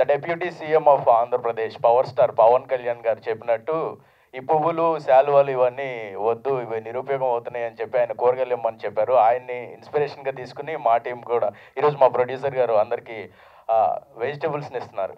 The deputy CM of Andhra Pradesh power star Pawan Kalyan గారు చెప్పినట్టు ఈ పువ్వులు శాలువాలు ఇవన్నీ వద్దు ఇవి నిరుపయోగం అవుతున్నాయి అని చెప్పి ఆయన కూరగాయలు ఇమ్మని చెప్పారు ఆయన్ని ఇన్స్పిరేషన్గా తీసుకుని మా టీం కూడా ఈరోజు మా ప్రొడ్యూసర్ గారు అందరికీ వెజిటబుల్స్ని ఇస్తున్నారు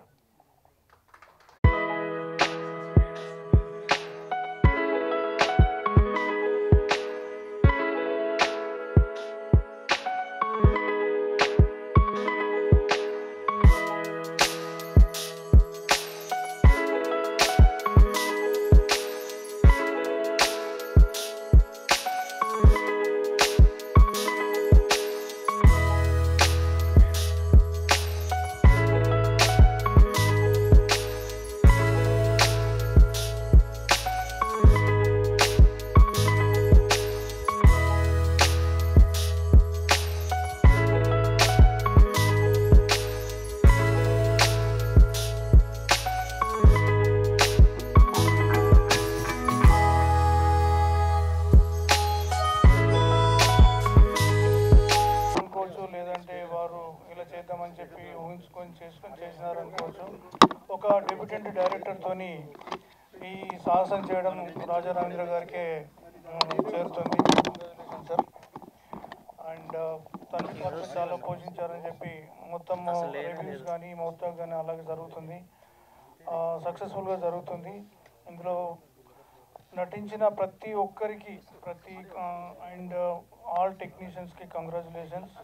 అనుకోవచ్చు లేదంటే వారు ఇలా చేద్దామని చెప్పి ఊహించుకొని చేసుకొని చేసినారు అనుకోవచ్చు ఒక డెబ్యూటెంట్ డైరెక్టర్తోని ఈ సాహసం చేయడం రాజా రవీంద్ర గారికే ఆ, చేరుతుంది సార్ అండ్ తన పాత్ర చాలా పోషించారని చెప్పి మొత్తం రివ్యూస్ కానీ మొత్తం కానీ అలాగే జరుగుతుంది సక్సెస్ఫుల్గా జరుగుతుంది ఇందులో నటించిన ప్రతి ఒక్కరికి ప్రతి అండ్ ఆల్ టెక్నీషియన్స్కి కంగ్రాచులేషన్స్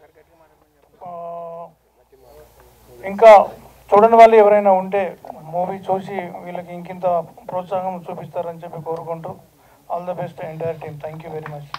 ఇంకా చూడని వాళ్ళు ఎవరైనా ఉంటే మూవీ చూసి వీళ్ళకి ఇంకింత ప్రోత్సాహం చూపిస్తారని చెప్పి కోరుకుంటూ all the best entire team thank you very much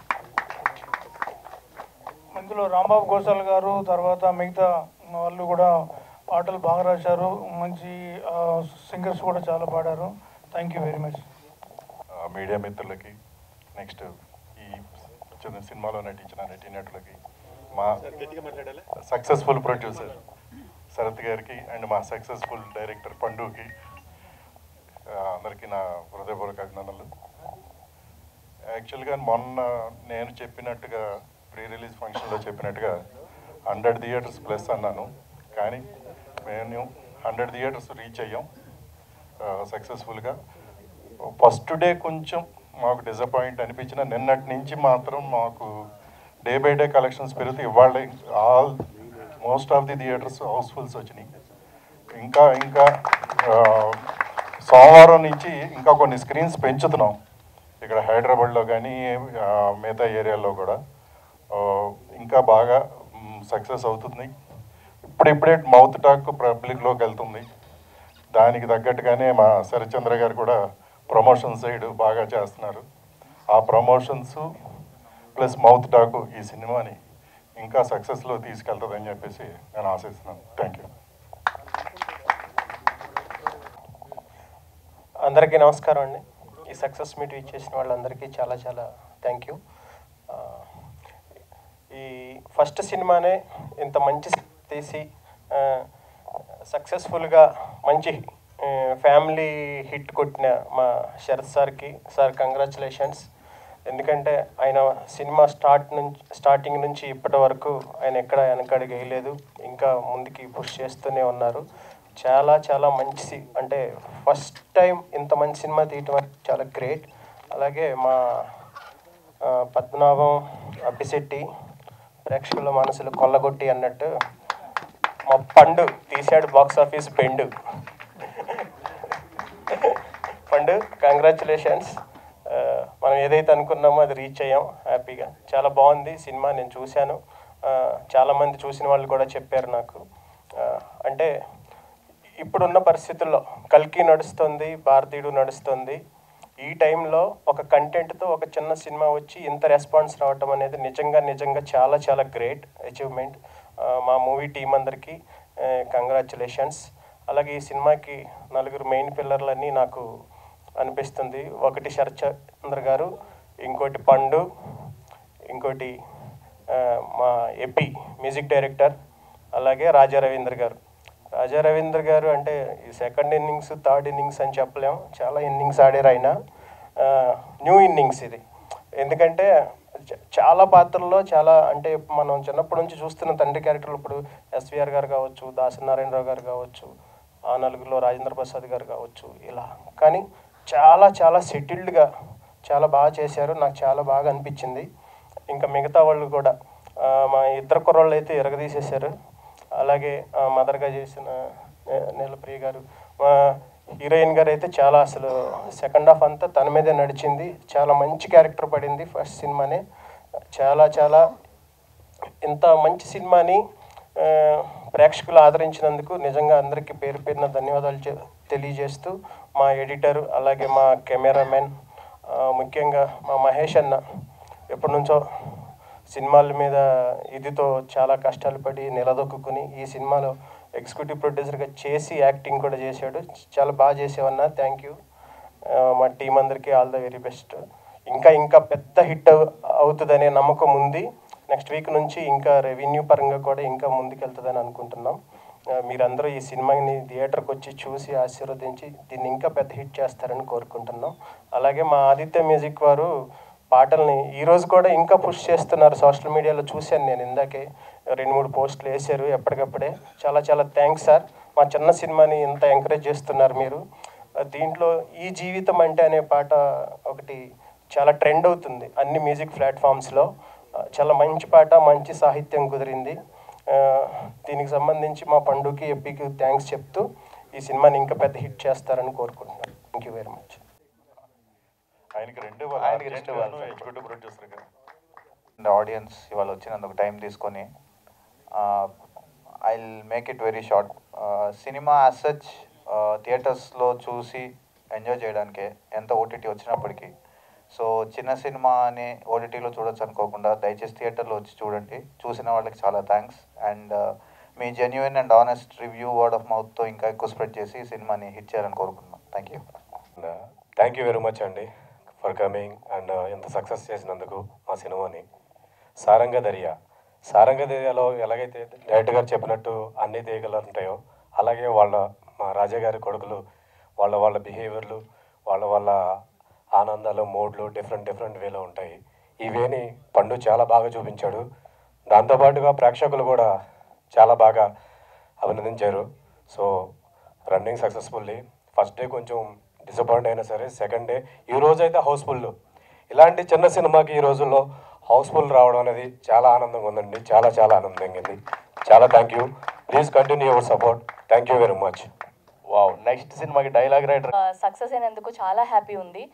ఇందులో రాంబాబు గోసాల్ గారు తర్వాత మిగతా వాళ్ళు కూడా పాటలు బాగా రాశారు మంచి సింగర్స్ కూడా చాలా పాడారు థ్యాంక్ యూ వెరీ మచ్ ఆ, మీడియా మిత్రులకి నెక్స్ట్ ఈ చిన్న సినిమాలో నటించిన నటీనటులకి మా సక్సెస్ఫుల్ ప్రొడ్యూసర్ శరత్ గారికి అండ్ మా సక్సెస్ఫుల్ డైరెక్టర్ పండుకి ఆ, అందరికీ నా హృదయపూర్వక అభినందనలు యాక్చువల్గా మొన్న నేను చెప్పినట్టుగా ప్రీ రిలీజ్ ఫంక్షన్లో చెప్పినట్టుగా హండ్రెడ్ థియేటర్స్ ప్లస్ అన్నాను కానీ మేము హండ్రెడ్ థియేటర్స్ రీచ్ అయ్యాం సక్సెస్ఫుల్గా ఫస్ట్ డే కొంచెం మాకు డిసప్పాయింట్ అనిపించిన నిన్నటి నుంచి మాత్రం మాకు డే బై డే కలెక్షన్స్ పెరిగితే ఇవాళ almost of the theatres housefulls వచ్చినాయి ఇంకా ఇంకా ఆ, సోమవారం నుంచి ఇంకా కొన్ని స్క్రీన్స్ పెంచుతున్నాం ఇక్కడ హైదరాబాద్లో కానీ ఆ, మిగతా ఏరియాల్లో కూడా ఆ, ఇంకా బాగా సక్సెస్ అవుతుంది ఇప్పుడిప్పుడే మౌత్ టాక్ పబ్లిక్లోకి వెళ్తుంది దానికి తగ్గట్టుగానే మా శరత్చంద్ర గారు కూడా ప్రమోషన్ సైడ్ బాగా చేస్తున్నారు ఆ ప్రమోషన్స్ ప్లస్ మౌత్ టాక్ ఈ సినిమాని ఇంకా సక్సెస్లో తీసుకెళ్తుందని చెప్పేసి నేను ఆశిస్తున్నాను థ్యాంక్ యూ అందరికీ నమస్కారం అండి ఈ సక్సెస్ మీట్ ఇచ్చేసిన వాళ్ళందరికీ చాలా చాలా థ్యాంక్ యూ ఈ ఫస్ట్ సినిమానే ఇంత మంచి తీసి సక్సెస్ఫుల్గా మంచి ఫ్యామిలీ హిట్ కొట్టిన మా శరత్ సార్కి సార్ కంగ్రాచులేషన్స్ ఎందుకంటే ఆయన సినిమా స్టార్ట్ నుంచి స్టార్టింగ్ నుంచి ఇప్పటి వరకు ఆయన ఎక్కడ వెనకడికి వేయలేదు ఇంకా ముందుకి పుష్ చేస్తూనే ఉన్నారు చాలా చాలా మంచి సి- అంటే ఫస్ట్ టైం ఇంత మంచి సినిమా తీయటం అంటే చాలా గ్రేట్ అలాగే మా ఆ, పద్మనాభం అప్పిశెట్టి ప్రేక్షకుల మనసులు కొల్లగొట్టి అన్నట్టు మా పండు తీశాడు బాక్స్ ఆఫీస్ బెండు పండు కంగ్రాచులేషన్స్ మనం ఏదైతే అనుకున్నామో అది రీచ్ అయ్యాం హ్యాపీగా చాలా బాగుంది సినిమా నేను చూశాను ఆ, చాలామంది చూసిన వాళ్ళు కూడా చెప్పారు నాకు ఆ, అంటే ఇప్పుడున్న పరిస్థితుల్లో కల్కి నడుస్తుంది భారతీయుడు నడుస్తుంది ఈ టైంలో ఒక కంటెంట్తో ఒక చిన్న సినిమా వచ్చి ఇంత రెస్పాన్స్ రావటం అనేది నిజంగా నిజంగా చాలా చాలా గ్రేట్ అచీవ్మెంట్ మా మూవీ టీం అందరికీ కంగ్రాచులేషన్స్ అలాగే ఈ సినిమాకి నలుగురు మెయిన్ పిల్లర్లన్నీ నాకు అనిపిస్తుంది ఒకటి శరత్చంద్ర గారు ఇంకోటి పండు ఇంకోటి ఆ, మా ఎపి మ్యూజిక్ డైరెక్టర్ అలాగే రాజా రవీంద్ర గారు రాజా రవీంద్ర గారు అంటే ఈ సెకండ్ ఇన్నింగ్స్ థర్డ్ ఇన్నింగ్స్ అని చెప్పలేం చాలా ఇన్నింగ్స్ ఆడారు ఆయన న్యూ ఇన్నింగ్స్ ఇది ఎందుకంటే చ- చాలా పాత్రల్లో చాలా అంటే మనం చిన్నప్పటి నుంచి చూస్తున్న తండ్రి క్యారెక్టర్లు ఇప్పుడు ఎస్విఆర్ గారు కావచ్చు దాసనారాయణరావు గారు కావచ్చు ఆ నలుగురిలో రాజేంద్ర ప్రసాద్ గారు కావచ్చు ఇలా కానీ చాలా చాలా సెటిల్డ్గా చాలా బాగా చేశారు నాకు చాలా బాగా అనిపించింది ఇంకా మిగతా వాళ్ళు కూడా ఆ, మా ఇద్దరు కుర్రోళ్ళు అయితే ఎరగదీసేశారు అలాగే ఆ, మదర్గా చేసిన నే- నీలప్రియ గారు మా హీరోయిన్ గారు అయితే చాలా అసలు సెకండ్ హాఫ్ అంతా తన మీదే నడిచింది చాలా మంచి క్యారెక్టర్ పడింది ఫస్ట్ సినిమానే చాలా చాలా ఇంత మంచి సినిమాని ఆ, ప్రేక్షకులు ఆదరించినందుకు నిజంగా అందరికీ పేరు పేరున ధన్యవాదాలు చె- తెలియజేస్తూ మా ఎడిటర్ అలాగే మా కెమెరామెన్ ఆ, ముఖ్యంగా మా మహేష్ అన్న ఎప్పటి నుంచో సినిమాల మీద ఇదితో చాలా కష్టాలు పడి నిలదొక్కుని ఈ సినిమాలో ఎగ్జిక్యూటివ్ ప్రొడ్యూసర్గా చేసి యాక్టింగ్ కూడా చేశాడు చాలా బాగా చేసేవన్నా థ్యాంక్ యూ మా టీం అందరికీ ఆల్ ద వెరీ బెస్ట్ ఇంకా ఇంకా పెద్ద హిట్ అవుతుందనే నమ్మకం ఉంది నెక్స్ట్ వీక్ నుంచి ఇంకా రెవెన్యూ పరంగా కూడా ఇంకా ముందుకెళ్తుందని అనుకుంటున్నాం ఆ, మీరందరూ ఈ సినిమాని థియేటర్కి వచ్చి చూసి ఆశీర్వదించి దీన్ని ఇంకా పెద్ద హిట్ చేస్తారని కోరుకుంటున్నాం అలాగే మా ఆదిత్య మ్యూజిక్ వారు పాటల్ని ఈ రోజు కూడా ఇంకా పుష్ చేస్తున్నారు సోషల్ మీడియాలో చూశాను నేను ఇందాకే రెండు మూడు పోస్టులు వేశారు ఎప్పటికప్పుడే చాలా చాలా థ్యాంక్స్ సార్ మా చిన్న సినిమాని ఇంత ఎంకరేజ్ చేస్తున్నారు మీరు ఆ, దీంట్లో ఈ జీవితం అంటే అనే పాట ఒకటి చాలా ట్రెండ్ అవుతుంది అన్ని మ్యూజిక్ ప్లాట్ఫామ్స్లో ఆ, చాలా మంచి పాట మంచి సాహిత్యం కుదిరింది ఆ, దీనికి సంబంధించి మా పండుకి ఎప్పికి థ్యాంక్స్ చెప్తూ ఈ సినిమాని ఇంకా పెద్ద హిట్ చేస్తారని కోరుకుంటున్నాను థ్యాంక్ యూ వెరీ మచ్ ఆయనకి రెండు ఆయనకి రెండు ఇవ్వాలి. ఎగ్జిక్యూటివ్ ప్రొడ్యూసర్గా అండ్ ఆడియన్స్ ఇవాళ వచ్చినందుకు టైం తీసుకొని I make it very short సినిమా యాజ్ సచ్ థియేటర్స్లో చూసి ఎంజాయ్ చేయడానికే ఎంత ఓటీటీ వచ్చినప్పటికీ సో చిన్న సినిమా అని ఓటీటీలో చూడొచ్చు అనుకోకుండా దయచేసి థియేటర్లో వచ్చి చూడండి చూసిన వాళ్ళకి చాలా థ్యాంక్స్ అండ్ మీ genuine and honest review word of మౌత్తో ఇంకా ఎక్కువ స్ప్రెడ్ చేసి ఈ సినిమాని హిట్ చేయాలని కోరుకుంటున్నాను thank you thank you very much అండి ఫర్ కమింగ్ అండ్ ఎంత సక్సెస్ చేసినందుకు మా సినిమాని సారంగ దర్యా సారంగ దర్యాలో ఎలాగైతే డైరెక్టర్ గారు చెప్పినట్టు అన్ని తీగలు ఉంటాయో అలాగే వాళ్ళ మా రాజా గారి కొడుకులు వాళ్ళ వాళ్ళ బిహేవియర్లు వాళ్ళ వాళ్ళ ఆనందాలు మూడ్లు డిఫరెంట్ డిఫరెంట్ వేలో ఉంటాయి ఈ వేని పండు చాలా బాగా చూపించాడు దాంతోపాటుగా ప్రేక్షకులు కూడా చాలా బాగా అభినందించారు so running successfully first day కొంచెం డిసప్పాయింట్ అయినా సరే సెకండ్ డే ఈ రోజు అయితే హౌస్ఫుల్ ఇలాంటి చిన్న సినిమాకి ఈ రోజుల్లో హౌస్ఫుల్ రావడం అనేది చాలా ఆనందంగా ఉందండి చాలా చాలా ఆనందంగా ఉంది చాలా thank you please continue your support thank you very much wow next సినిమాకి డైలాగ్ రైటర్ సక్సెస్ అయినందుకు చాలా హ్యాపీ ఉంది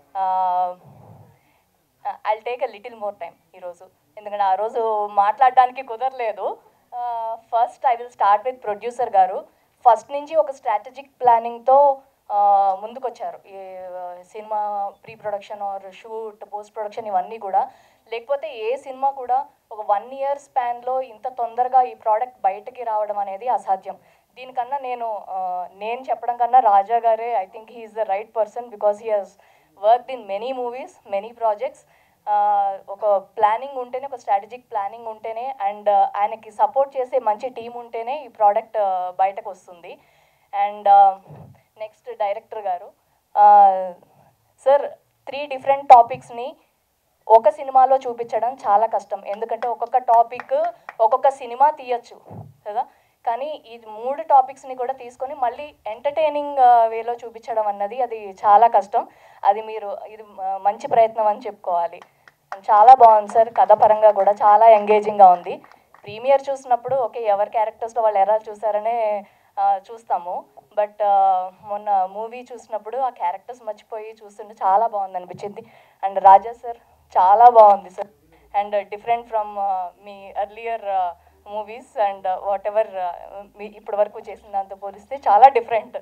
I take a little more time ఈరోజు ఎందుకంటే ఆ రోజు మాట్లాడడానికి కుదరలేదు first I will start with producer garu first నుంచి ఒక స్ట్రాటజిక్ ప్లానింగ్తో ముందుకొచ్చారు ఈ ఆ, సినిమా pre production or shoot post production ఇవన్నీ కూడా లేకపోతే ఏ సినిమా కూడా ఒక వన్ ఇయర్ స్పాన్లో ఇంత తొందరగా ఈ ప్రోడక్ట్ బయటకి రావడం అనేది అసాధ్యం దీనికన్నా నేను ఆ, నేను చెప్పడం కన్నా రాజా గారే I think he's the right person because he has work in many movies many projects ఒక ప్లానింగ్ ఉంటేనే ఒక స్ట్రాటజిక్ ప్లానింగ్ ఉంటేనే అండ్ ఆయనకి సపోర్ట్ చేసే మంచి టీం ఉంటేనే ఈ ప్రోడక్ట్ బయటకు వస్తుంది and next director garu sir three different టాపిక్స్ని ఒక సినిమాలో చూపించడం చాలా కష్టం ఎందుకంటే ఒక్కొక్క టాపిక్ ఒక్కొక్క సినిమా తీయచ్చు కదా కానీ ఈ మూడు టాపిక్స్ని కూడా తీసుకొని మళ్ళీ ఎంటర్టైనింగ్ వేలో చూపించడం అన్నది అది చాలా కష్టం అది మీరు ఇది మ- మంచి ప్రయత్నం అని చెప్పుకోవాలి చాలా బాగుంది సార్ కథ పరంగా కూడా చాలా ఎంగేజింగ్గా ఉంది ప్రీమియర్ చూసినప్పుడు ఓకే ఎవరి క్యారెక్టర్స్లో వాళ్ళు ఎలా చూసారనే ఆ, చూస్తాము బట్ మొన్న మూవీ చూసినప్పుడు ఆ క్యారెక్టర్స్ మర్చిపోయి చూస్తుంటే చాలా బాగుంది అనిపించింది అండ్ రాజా సార్ చాలా బాగుంది సార్ అండ్ డిఫరెంట్ ఫ్రమ్ మీ earlier movies and whatever మీ ఇప్పటి వరకు చేసిన దాంతో పోలిస్తే చాలా డిఫరెంట్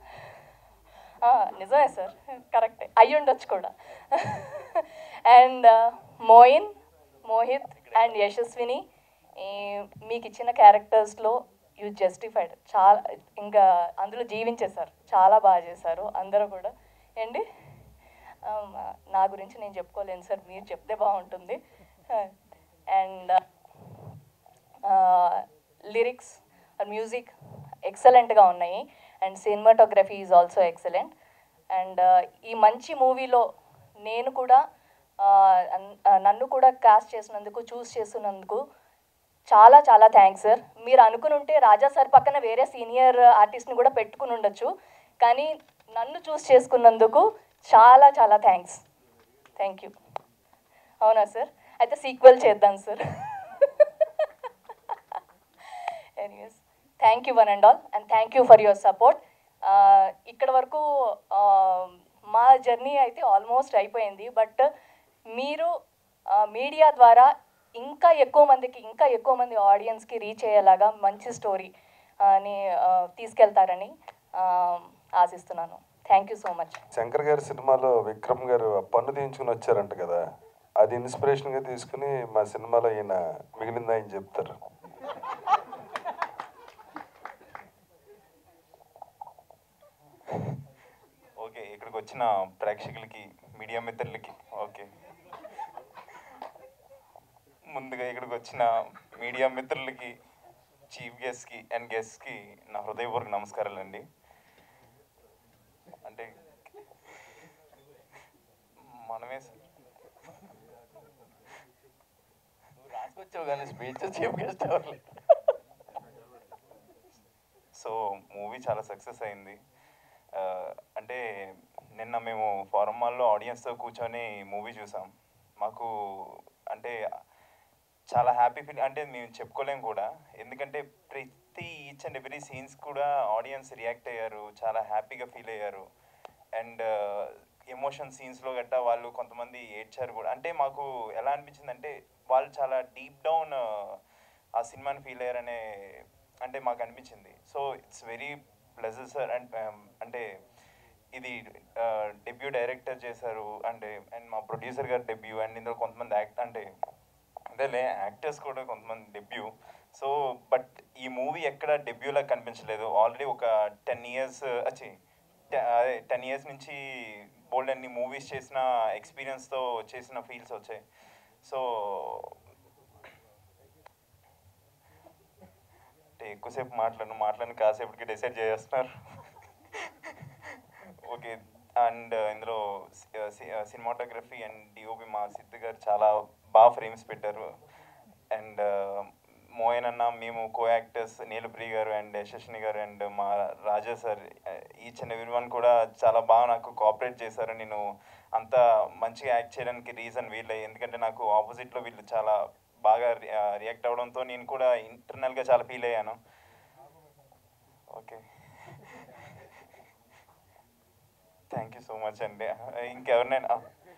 నిజమే సార్ కరెక్టే అయ్యి ఉండొచ్చు కూడా అండ్ మోయిన్ మోహిత్ అండ్ యశస్విని ఈ మీకు ఇచ్చిన క్యారెక్టర్స్లో యూ జస్టిఫైడ్ చాలా ఇంకా అందులో జీవించేశారు చాలా బాగా చేశారు అందరూ కూడా ఏంటి Um, నా గురించి నేను చెప్పుకోలేను సార్ మీరు చెప్తే బాగుంటుంది అండ్ లిరిక్స్ మ్యూజిక్ ఎక్సలెంట్గా ఉన్నాయి and cinematography is also excellent and ఈ మంచి మూవీలో నేను కూడా ఆ, అన్- ఆ, నన్ను కూడా కాస్ట్ చేసినందుకు చూస్ చేసినందుకు చాలా చాలా థ్యాంక్స్ సార్ మీరు అనుకుని ఉంటే రాజా సార్ పక్కన వేరే సీనియర్ ఆర్టిస్ట్ని కూడా పెట్టుకుని ఉండొచ్చు కానీ నన్ను చూస్ చేసుకున్నందుకు చాలా చాలా థ్యాంక్స్ థ్యాంక్ యూ అవునా సార్ అయితే సీక్వెల్ చేద్దాం sir anyways thank you one and all and thank you for your support ఇక్కడ వరకు ఆ, మా జర్నీ అయితే ఆల్మోస్ట్ అయిపోయింది బట్ మీరు మీడియా ద్వారా ఇంకా ఎక్కువ మందికి ఇంకా ఎక్కువ మంది ఆడియన్స్కి రీచ్ అయ్యేలాగా మంచి స్టోరీ అని ఆ, తీసుకెళ్తారని ఆ, ఆశిస్తున్నాను thank you so much Shankar గారి సినిమాలో విక్రమ్ గారు ఆ పన్ను తీయించుకుని వచ్చారంట కదా అది ఇన్స్పిరేషన్గా తీసుకుని మా సినిమాలో ఈయన మిగిలిందా అని చెప్తారు ఓకే ఇక్కడికి వచ్చిన ప్రేక్షకులకి మీడియా మిత్రులకి ఓకే ముందుగా ఇక్కడికి వచ్చిన మీడియా మిత్రులకి చీఫ్ గెస్ట్కి అండ్ గెస్ట్కి నా హృదయపూర్వక నమస్కారాలండి అంటే మనమే నువ్వు రాసుకొచ్చావు కానీ స్పీచ్ చీఫ్ గెస్ట్ అవ్వలేదు సో మూవీ చాలా సక్సెస్ అయింది ఆ, అంటే నిన్న మేము ఫారం మాల్లో ఆడియన్స్తో కూర్చొని మూవీ చూసాం మాకు అంటే చాలా హ్యాపీ ఫీల్ అంటే మేము చెప్పుకోలేం కూడా ఎందుకంటే ప్రతి ఈచ్ అండ్ ఎవ్రీ సీన్స్ కూడా ఆడియన్స్ రియాక్ట్ అయ్యారు చాలా హ్యాపీగా ఫీల్ అయ్యారు అండ్ ఎమోషన్ సీన్స్లో గట్టా వాళ్ళు కొంతమంది ఏడ్చారు కూడా అంటే మాకు ఎలా అనిపించింది అంటే వాళ్ళు చాలా డీప్ డౌన్ ఆ సినిమాని ఫీల్ అయ్యారనే అంటే మాకు అనిపించింది so it's very pleasure sir and అంటే ఇది డెబ్యూ డైరెక్టర్ చేశారు అంటే అండ్ మా ప్రొడ్యూసర్ గారు డెబ్యూ అండ్ ఇందులో కొంతమంది యాక్ట్ అంటే అదేలే యాక్టర్స్ కూడా కొంతమంది డెబ్యూ సో బట్ ఈ మూవీ ఎక్కడ డెబ్యూలా కనిపించలేదు ఆల్రెడీ ఒక టెన్ ఇయర్స్ వచ్చి అదే టెన్ ఇయర్స్ నుంచి బోల్డ్ అన్ని మూవీస్ చేసిన ఎక్స్పీరియన్స్తో చేసిన ఫీల్స్ వచ్చాయి సో అంటే ఎక్కువసేపు మాట్లాడను మాట్లాడిన కాసేపటికి డిసైడ్ చేస్తున్నారు ఓకే అండ్ ఇందులో సినిమాటోగ్రఫీ అండ్ డిఓపి మా సిద్ధు గారు చాలా బాగా ఫ్రేమ్స్ పెట్టారు అండ్ మోయన్ అన్న మేము కో యాక్టర్స్ నీలప్రియ గారు అండ్ యశస్విని గారు అండ్ మా Raja sir each and every one కూడా చాలా బాగా నాకు కోఆపరేట్ చేశారు నేను అంత మంచిగా యాక్ట్ చేయడానికి రీజన్ వీళ్ళే ఎందుకంటే నాకు ఆపోజిట్లో వీళ్ళు చాలా బాగా రియాక్ట్ అవడంతో నేను కూడా ఇంటర్నల్గా చాలా ఫీల్ అయ్యాను okay thank you so much అండి ఇంకెవరినైనా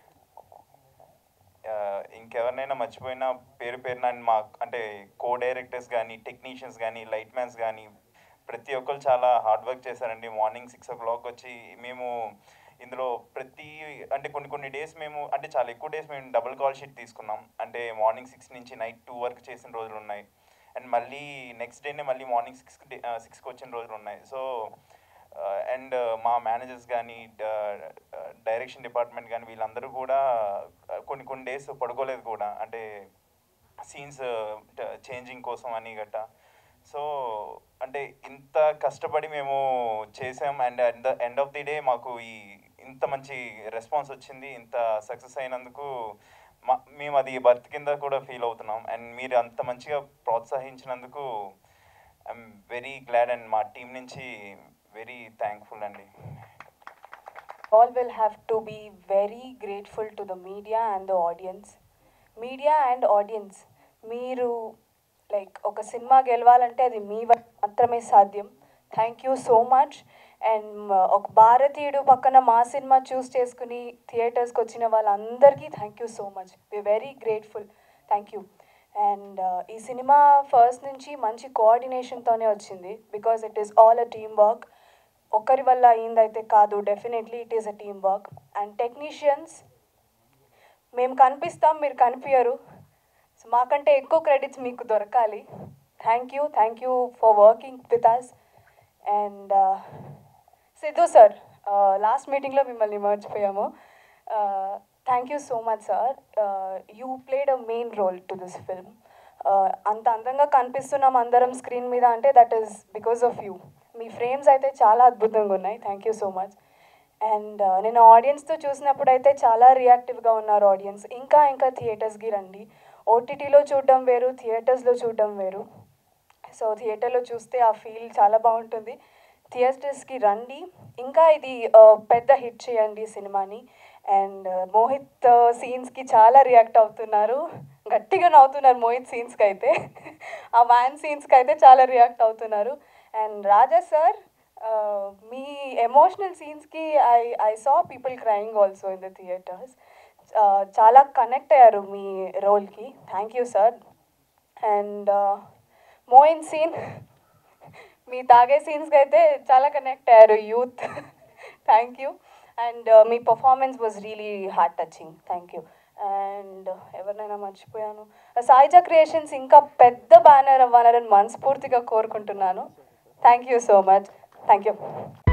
ఆ, ఇంకెవరినైనా మర్చిపోయినా పేరు పేరున మా అంటే కో డైరెక్టర్స్ కానీ టెక్నీషియన్స్ కానీ లైట్ మ్యాన్స్ కానీ ప్రతి ఒక్కరు చాలా హార్డ్ వర్క్ చేశారండి మార్నింగ్ సిక్స్ ఓ క్లాక్ వచ్చి మేము ఇందులో ప్రతి అంటే కొన్ని కొన్ని డేస్ మేము అంటే చాలా ఎక్కువ డేస్ మేము డబుల్ కాల్ షీట్ తీసుకున్నాం అంటే మార్నింగ్ సిక్స్ నుంచి నైట్ టూ వరకు చేసిన రోజులు ఉన్నాయి అండ్ మళ్ళీ నెక్స్ట్ డేనే మళ్ళీ మార్నింగ్ సిక్స్ సిక్స్కి వచ్చిన రోజులు ఉన్నాయి సో అండ్ మా మేనేజర్స్ కానీ డైరెక్షన్ డిపార్ట్మెంట్ కానీ వీళ్ళందరూ కూడా uh, కొన్ని కొన్ని డేస్ పడుకోలేదు కూడా అంటే సీన్స్ చేంజింగ్ కోసం అని గట్ట సో అంటే ఇంత కష్టపడి మేము చేసాం and at the end of the day మాకు ఈ ఇంత మంచి రెస్పాన్స్ వచ్చింది ఇంత సక్సెస్ అయినందుకు మా మేము అది బర్త్ కింద కూడా ఫీల్ అవుతున్నాం అండ్ మీరు అంత మంచిగా ప్రోత్సహించినందుకు ఐఎమ్ వెరీ గ్లాడ్ అండ్ మా టీం నుంచి వెరీ థ్యాంక్ఫుల్ అండి all will have to be very grateful to the media and the audience. Media and audience మీరు లైక్ ఒక సినిమా గెలవాలంటే అది మీ వల్ల మాత్రమే సాధ్యం thank you so much and ఒక భారతీయుడు పక్కన మా సినిమా చూస్ చేసుకుని థియేటర్స్కి వచ్చిన వాళ్ళందరికీ thank you so much we very grateful thank you and ఈ సినిమా ఫస్ట్ నుంచి మంచి కోఆర్డినేషన్తోనే వచ్చింది because it is all a team work ఒకరి వల్ల అయిందైతే కాదు definitely it is a team work and technicians మేము కనిపిస్తాం మీరు కనిపించరు సో మాకంటే ఎక్కువ క్రెడిట్స్ మీకు దొరకాలి thank you thank you for working with us and Siddhu sir last మీటింగ్లో మిమ్మల్ని మర్చిపోయాము thank you so much sir you played a main role to this film అంత అందంగా కనిపిస్తున్నాం అందరం స్క్రీన్ మీద అంటే that is because of you మీ ఫ్రేమ్స్ అయితే చాలా అద్భుతంగా ఉన్నాయి thank you so much and నేను ఆడియన్స్తో చూసినప్పుడు అయితే చాలా రియాక్టివ్గా ఉన్నారు ఆడియన్స్ ఇంకా ఇంకా థియేటర్స్కి రండి ఓటీటీలో చూడడం వేరు థియేటర్స్లో చూడడం వేరు సో థియేటర్లో చూస్తే ఆ ఫీల్ చాలా బాగుంటుంది థియేటర్స్కి రండి ఇంకా ఇది ఆ, పెద్ద హిట్ చేయండి సినిమాని అండ్ మోహిత్ సీన్స్కి చాలా రియాక్ట్ అవుతున్నారు గట్టిగా నవ్వుతున్నారు మోహిత్ సీన్స్కి అయితే ఆ వ్యాన్ సీన్స్కి అయితే చాలా రియాక్ట్ అవుతున్నారు అండ్ రాజా సార్ మీ ఎమోషనల్ సీన్స్కి I I saw people crying also in the theatres చాలా కనెక్ట్ అయ్యారు మీ రోల్కి thank you sir and Moin scene మీ తాగే సీన్స్కి అయితే చాలా కనెక్ట్ అయ్యారు యూత్ థ్యాంక్ యూ అండ్ మీ performance was really heart touching thank you and ఎవరినైనా మర్చిపోయాను సాయిజా క్రియేషన్స్ ఇంకా పెద్ద బ్యానర్ అవ్వాలని మనస్ఫూర్తిగా కోరుకుంటున్నాను thank you so much thank you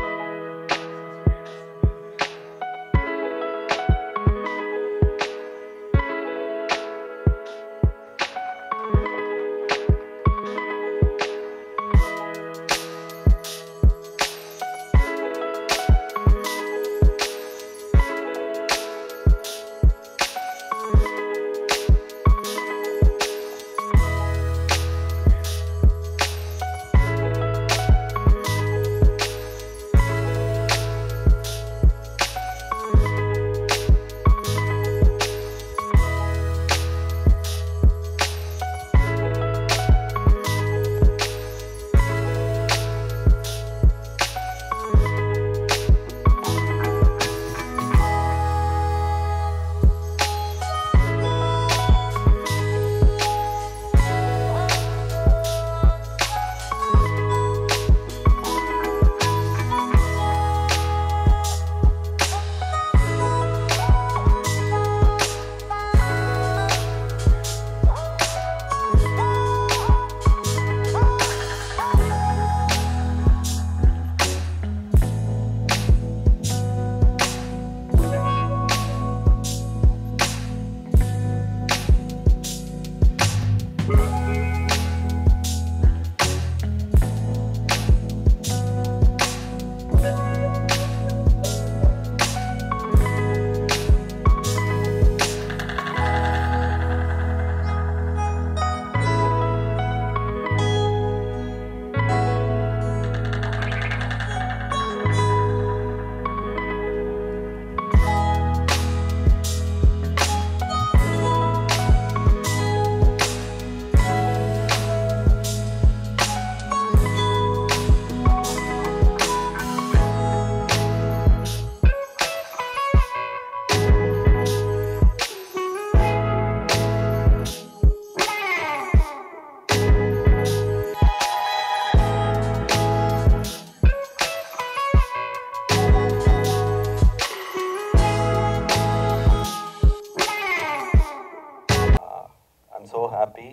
I'm so happy